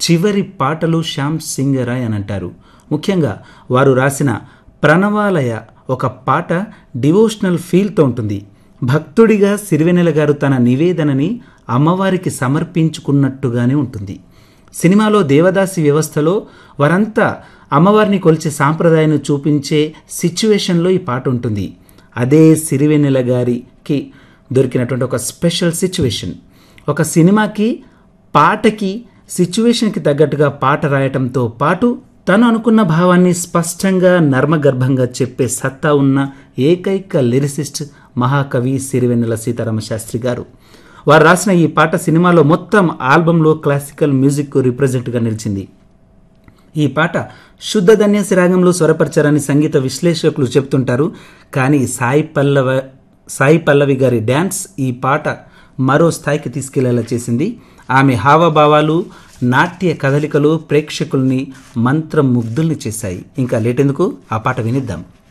చివరి పాటలు శ్యామ్ సింగ్ రాయ్ అని అంటారు ముఖ్యంగా వారు రాసిన ప్రణవాలయ ఒక పాట డివోషనల్ ఫీల్తో ఉంటుంది భక్తుడిగా సిరివెన్నెల గారు తన నివేదనని అమ్మవారికి సమర్పించుకున్నట్టుగానే ఉంటుంది సినిమాలో దేవదాసి వ్యవస్థలో వారంతా అమ్మవారిని కొలిచే సాంప్రదాయాన్ని చూపించే సిచ్యువేషన్లో ఈ పాట ఉంటుంది అదే సిరివెన్నెల గారికి దొరికినటువంటి ఒక స్పెషల్ సిచ్యువేషన్ ఒక సినిమాకి పాటకి సిచ్యువేషన్కి తగ్గట్టుగా పాట రాయటంతో పాటు తను అనుకున్న భావాన్ని స్పష్టంగా నర్మగర్భంగా చెప్పే సత్తా ఉన్న ఏకైక లిరిసిస్ట్ మహాకవి సిరివెన్నెల సీతారామ శాస్త్రి గారు వారు రాసిన ఈ పాట సినిమాలో మొత్తం ఆల్బంలో క్లాసికల్ మ్యూజిక్ రిప్రజెంట్గా నిలిచింది ఈ పాట శుద్ధ ధన్యసి రాగంలో స్వరపరిచారని సంగీత విశ్లేషకులు చెప్తుంటారు కానీ సాయి పల్లవ సాయి పల్లవి గారి డ్యాన్స్ ఈ పాట మరో స్థాయికి తీసుకెళ్లేలా చేసింది ఆమె హావభావాలు నాట్య కదలికలు ప్రేక్షకుల్ని మంత్రముగ్ధుల్ని చేశాయి ఇంకా లేటెందుకు ఆ పాట వినిద్దాం